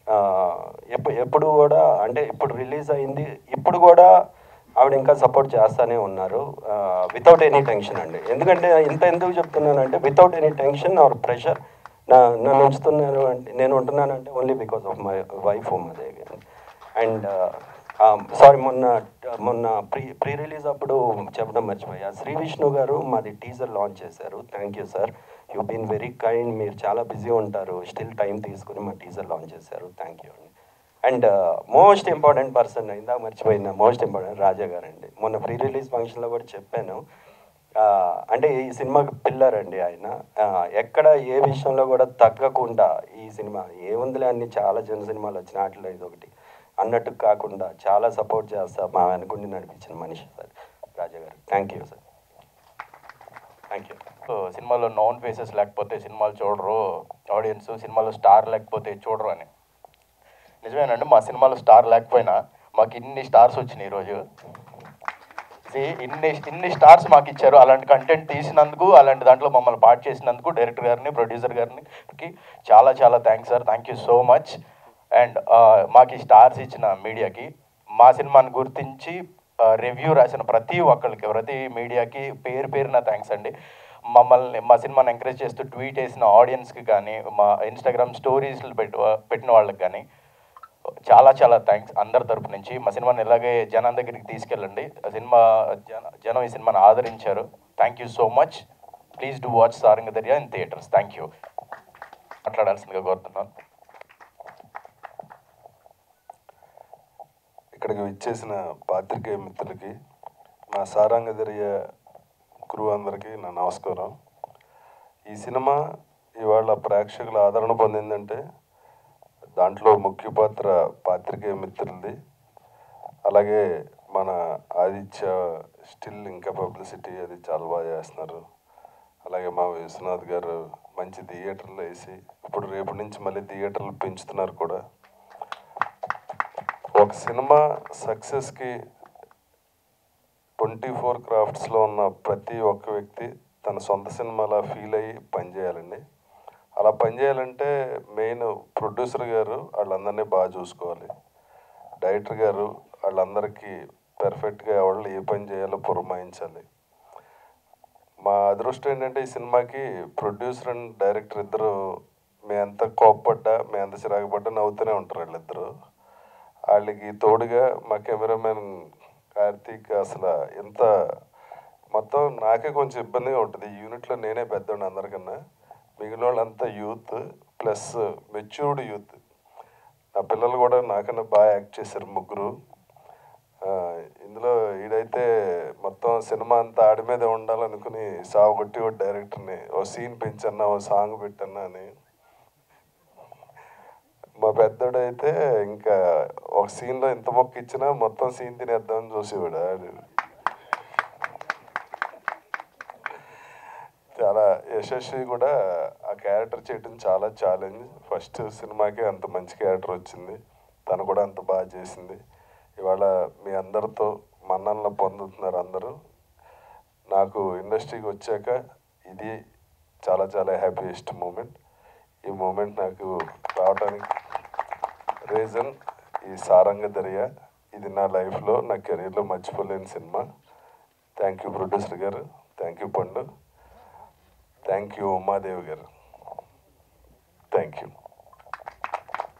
ఎప్పుడు ఎప్పుడు కూడా అంటే ఇప్పుడు రిలీజ్ అయింది ఇప్పుడు కూడా ఆవిడ ఇంకా సపోర్ట్ చేస్తానే ఉన్నారు వితౌట్ ఎనీ టెన్షన్ అండి ఎందుకంటే ఇంత ఎందుకు చెప్తున్నానంటే without any tension or pressure నా నన్ను ఉంచుతున్నారు అంటే నేను ఉంటున్నానంటే only because of my wife Umadevi and sorry మొన్న మొన్న ప్రీ ప్రీ రిలీజ్ అప్పుడు చెప్పడం మర్చిపోయా శ్రీ విష్ణు గారు మాది టీజర్ లాంచ్ చేశారు thank you sir you been very kind మీరు చాలా బిజీ ఉంటారు స్టిల్ టైం తీసుకుని మా టీజర్ లాంచ్ చేశారు థ్యాంక్ యూ అండి అండ్ మోస్ట్ ఇంపార్టెంట్ పర్సన్ ఇందాక మర్చిపోయిన మోస్ట్ ఇంపార్టెంట్ రాజా గారు అండి మొన్న ప్రీ రిలీజ్ ఫంక్షన్లో కూడా చెప్పాను ఆ, అంటే ఈ సినిమాకి పిల్లర్ అండి ఆయన ఆ, ఎక్కడ ఏ విషయంలో కూడా తగ్గకుండా ఈ సినిమా ఏముందిలే అన్ని చాలా చిన్న సినిమాలు వచ్చిన వాటిలో ఇది ఒకటి అన్నట్టు కాకుండా చాలా సపోర్ట్ చేస్తా మా వెనుకుండి నడిపించిన మనిషి సార్ రాజా గారు thank you sir thank you so సినిమాలో నోన్ ఫేసెస్ లేకపోతే సినిమాలు చూడరు ఆడియన్స్ సినిమాలో స్టార్ లేకపోతే చూడరు అని నిజమేనండి మా సినిమాలో స్టార్ లేకపోయినా మాకు ఇన్ని స్టార్స్ వచ్చినాయి ఈరోజు See, ఇన్ని ఇన్ని స్టార్స్ మాకు ఇచ్చారు అలాంటి కంటెంట్ తీసినందుకు అలాంటి దాంట్లో మమ్మల్ని పాటు చేసినందుకు డైరెక్టర్ గారిని ప్రొడ్యూసర్ గారిని కి చాలా చాలా thanks sir thank you so much and మాకు ఈ స్టార్స్ ఇచ్చిన మీడియాకి మా సినిమాని గుర్తించి రివ్యూ రాసిన ప్రతి ఒక్కరికి ప్రతి మీడియాకి పేరు పేరున థ్యాంక్స్ అండి మమ్మల్ని మా సినిమాని ఎంకరేజ్ చేస్తూ ట్వీట్ వేసిన ఆడియన్స్కి కానీ మా ఇన్స్టాగ్రామ్ స్టోరీస్లు పెట్టి పెట్టిన వాళ్ళకి కానీ చాలా చాలా థ్యాంక్స్ అందరి తరపు నుంచి మా సినిమాని ఇలాగే జనం దగ్గరికి తీసుకెళ్ళండి ఆ సినిమా జన జనం ఈ సినిమాని ఆదరించారు thank you so much please do watch Saranga Darya in theatres thank you మాట్లాడాల్సిందిగా కోరుతున్నాను ఇక్కడికి విచ్చేసిన పాత్రికేయ మిత్రులకి మా సారంగధర్య గురువు అందరికీ నా నమస్కారం ఈ సినిమా ఇవాళ ప్రేక్షకుల ఆదరణ పొందిందంటే దాంట్లో ముఖ్య పాత్ర పాత్రికేయ మిత్రులది అలాగే మన ఆదిత్య స్టిల్ ఇంకా పబ్లిసిటీ అది చాలా బాగా చేస్తున్నారు అలాగే మా విశ్వనాథ్ గారు మంచి థియేటర్లో వేసి ఇప్పుడు రేపు నుంచి మళ్ళీ థియేటర్లు పెంచుతున్నారు కూడా ఒక సినిమా సక్సెస్కి ట్వంటీ ఫోర్ క్రాఫ్ట్స్లో ఉన్న ప్రతి ఒక్క వ్యక్తి తన సొంత సినిమాలా ఫీల్ అయ్యి పనిచేయాలండి అలా పనిచేయాలంటే మెయిన్ ప్రొడ్యూసర్ గారు వాళ్ళందరినీ బాగా చూసుకోవాలి డైరెక్టర్ గారు వాళ్ళందరికీ పెర్ఫెక్ట్గా ఎవరు ఏ పని చేయాలో పురమాయించాలి మా అదృష్టం ఏంటంటే ఈ సినిమాకి ప్రొడ్యూసర్ అండ్ డైరెక్టర్ ఇద్దరు మేము ఎంత కోప్పడ్డా మేము ఎంత చిరాకు పడ్డా నవ్వుతూనే ఉంటారు వాళ్ళిద్దరు వాళ్ళకి తోడుగా మా కెమెరామెన్ కార్తీక్ అసలు ఎంత మొత్తం నాకే కొంచెం ఇబ్బందిగా ఉంటుంది ఈ యూనిట్లో నేనే పెద్దోండి అందరికన్నా మిగిలిన వాళ్ళంతా యూత్ ప్లస్ మెచ్యూర్డ్ యూత్ నా పిల్లలు కూడా నాకన్నా బాగా యాక్ట్ చేశారు ముగ్గురు ఆ, ఇందులో ఈడైతే మొత్తం సినిమా అంతా ఆడి మీదే ఉండాలనుకుని సాగు కొట్టి ఒక డైరెక్టర్ని ఓ సీన్ పెంచన్నా ఓ సాంగ్ పెట్టన్నా అని మా పెద్దోడు అయితే ఇంకా ఒక సీన్లో ఎంత మొక్క ఇచ్చినా మొత్తం సీన్ తినేద్దామని చూసేవాడు ఆడు చాలా యశస్వి కూడా ఆ క్యారెక్టర్ చేయడం చాలా ఛాలెంజ్ ఫస్ట్ సినిమాకి అంత మంచి క్యారెక్టర్ వచ్చింది తను కూడా అంత బాగా చేసింది ఇవాళ మీ అందరితో మన్ననలు పొందుతున్నారు అందరూ నాకు ఇండస్ట్రీకి వచ్చాక ఇది చాలా చాలా హ్యాపీయెస్ట్ మూమెంట్ ఈ మూమెంట్ నాకు రావడానికి రీజన్ ఈ సారంగ దర్యా ఇది నా లైఫ్లో నా కెరీర్లో మర్చిపోలేని సినిమా థ్యాంక్ యూ ప్రొడ్యూసర్ గారు thank you Pandu thank you Umadevi గారు థ్యాంక్ యూ